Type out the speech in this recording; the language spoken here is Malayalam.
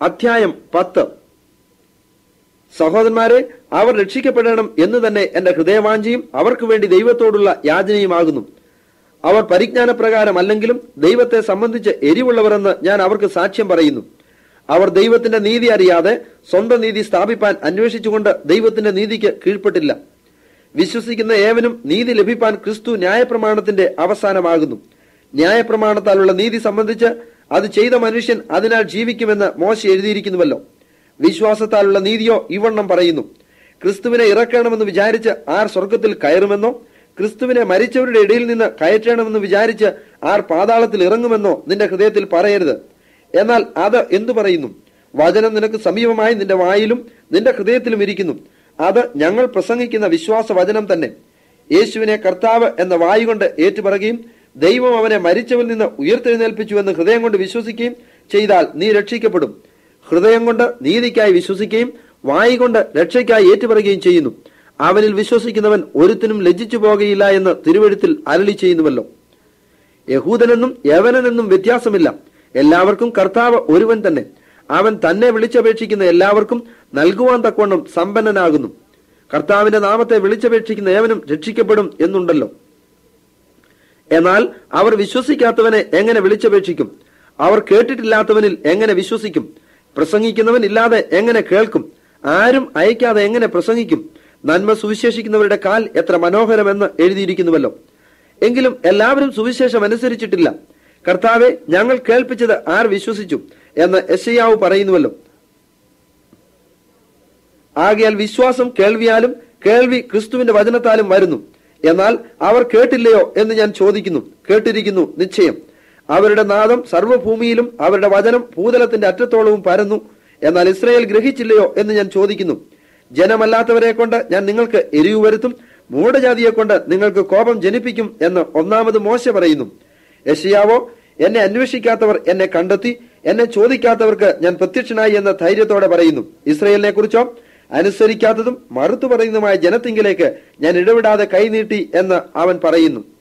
അധ്യായം പത്ത് സഹോദരന്മാരെ അവർ രക്ഷിക്കപ്പെടണം എന്ന് തന്നെ എന്റെ ഹൃദയവാഞ്ചയും അവർക്ക് വേണ്ടി ദൈവത്തോടുള്ള യാചനയുമാകുന്നു അവർ പരിജ്ഞാനപ്രകാരം അല്ലെങ്കിലും ദൈവത്തെ സംബന്ധിച്ച് എരിവുള്ളവരെന്ന് ഞാൻ അവർക്ക് സാക്ഷ്യം പറയുന്നു അവർ ദൈവത്തിന്റെ നീതി അറിയാതെ സ്വന്തം നീതി സ്ഥാപിപ്പാൻ അന്വേഷിച്ചുകൊണ്ട് ദൈവത്തിന്റെ നീതിക്ക് കീഴ്പ്പെട്ടില്ല വിശ്വസിക്കുന്ന ഏവനും നീതി ലഭിപ്പാൻ ക്രിസ്തു ന്യായപ്രമാണത്തിന്റെ അവസാനമാകുന്നു ന്യായപ്രമാണത്താലുള്ള നീതി സംബന്ധിച്ച് അത് ചെയ്ത മനുഷ്യൻ അതിനാൽ ജീവിക്കുമെന്ന് മോശ എഴുതിയിരിക്കുന്നുവല്ലോ വിശ്വാസത്താലുള്ള നീതിയോ ഇവണ്ണം പറയുന്നു ക്രിസ്തുവിനെ ഇറക്കണമെന്ന് വിചാരിച്ച് ആർ സ്വർഗത്തിൽ കയറുമെന്നോ ക്രിസ്തുവിനെ മരിച്ചവരുടെ ഇടയിൽ നിന്ന് കയറ്റണമെന്ന് വിചാരിച്ച് ആർ പാതാളത്തിൽ ഇറങ്ങുമെന്നോ നിന്റെ ഹൃദയത്തിൽ പറയരുത് എന്നാൽ അത് എന്തു പറയുന്നു വചനം നിനക്ക് സമീപമായി നിന്റെ വായിലും നിന്റെ ഹൃദയത്തിലും ഇരിക്കുന്നു അത് ഞങ്ങൾ പ്രസംഗിക്കുന്ന വിശ്വാസ വചനം തന്നെ യേശുവിനെ കർത്താവ് എന്ന വായു കൊണ്ട് ഏറ്റുപറയുകയും ദൈവം അവനെ മരിച്ചവരിൽ നിന്ന് ഉയർത്തെഴുന്നേൽപ്പിച്ചു എന്ന് ഹൃദയം കൊണ്ട് വിശ്വസിക്കുകയും ചെയ്താൽ നീ രക്ഷിക്കപ്പെടും ഹൃദയം കൊണ്ട് നീതിക്കായി വിശ്വസിക്കുകയും വായി കൊണ്ട് രക്ഷയ്ക്കായി ഏറ്റുപറയുകയും ചെയ്യുന്നു അവനിൽ വിശ്വസിക്കുന്നവൻ ഒരുത്തിനും ലജ്ജിച്ചു പോകുകയില്ല എന്ന് തിരുവഴുത്തിൽ അരളി ചെയ്യുന്നുവല്ലോ യഹൂദനെന്നും യവനനെന്നും വ്യത്യാസമില്ല എല്ലാവർക്കും കർത്താവ് ഒരുവൻ തന്നെ അവൻ തന്നെ വിളിച്ചപേക്ഷിക്കുന്ന എല്ലാവർക്കും നൽകുവാൻ തക്കവണ്ണം സമ്പന്നനാകുന്നു കർത്താവിന്റെ നാമത്തെ വിളിച്ചപേക്ഷിക്കുന്ന ഏവനും രക്ഷിക്കപ്പെടും എന്നുണ്ടല്ലോ എന്നാൽ അവർ വിശ്വസിക്കാത്തവനെ എങ്ങനെ വിളിച്ചപേക്ഷിക്കും അവർ കേട്ടിട്ടില്ലാത്തവനിൽ എങ്ങനെ വിശ്വസിക്കും പ്രസംഗിക്കുന്നവൻ ഇല്ലാതെ എങ്ങനെ കേൾക്കും ആരും അയക്കാതെ എങ്ങനെ പ്രസംഗിക്കും നന്മ സുവിശേഷിക്കുന്നവരുടെ കാൽ എത്ര മനോഹരമെന്ന് എഴുതിയിരിക്കുന്നുവല്ലോ എങ്കിലും എല്ലാവരും സുവിശേഷം അനുസരിച്ചിട്ടില്ല കർത്താവെ ഞങ്ങൾ കേൾപ്പിച്ചത് ആർ വിശ്വസിച്ചു എന്ന് എസ്ഐയാവ് പറയുന്നുവല്ലോ ആകയാൽ വിശ്വാസം കേൾവിയാലും കേൾവി ക്രിസ്തുവിന്റെ വചനത്താലും വരുന്നു എന്നാൽ അവർ കേട്ടില്ലയോ എന്ന് ഞാൻ ചോദിക്കുന്നു കേട്ടിരിക്കുന്നു നിശ്ചയം അവരുടെ നാദം സർവ്വഭൂമിയിലും അവരുടെ വചനം ഭൂതലത്തിന്റെ അറ്റത്തോളവും പരന്നു എന്നാൽ ഇസ്രയേൽ ഗ്രഹിച്ചില്ലയോ എന്ന് ഞാൻ ചോദിക്കുന്നു ജനമല്ലാത്തവരെ കൊണ്ട് ഞാൻ നിങ്ങൾക്ക് എരിവ് വരുത്തും മൂഢജാതിയെ കൊണ്ട് നിങ്ങൾക്ക് കോപം ജനിപ്പിക്കും എന്ന് ഒന്നാമത് മോശ പറയുന്നു യശയാവോ എന്നെ അന്വേഷിക്കാത്തവർ എന്നെ കണ്ടെത്തി എന്നെ ചോദിക്കാത്തവർക്ക് ഞാൻ പ്രത്യക്ഷനായി എന്ന ധൈര്യത്തോടെ പറയുന്നു ഇസ്രയേലിനെ കുറിച്ചോ അനുസരിക്കാത്തതും മറുത്തു പറയുന്നതുമായ ജനത്തിങ്കിലേക്ക് ഞാൻ ഇടപെടാതെ കൈനീട്ടി എന്ന് അവൻ പറയുന്നു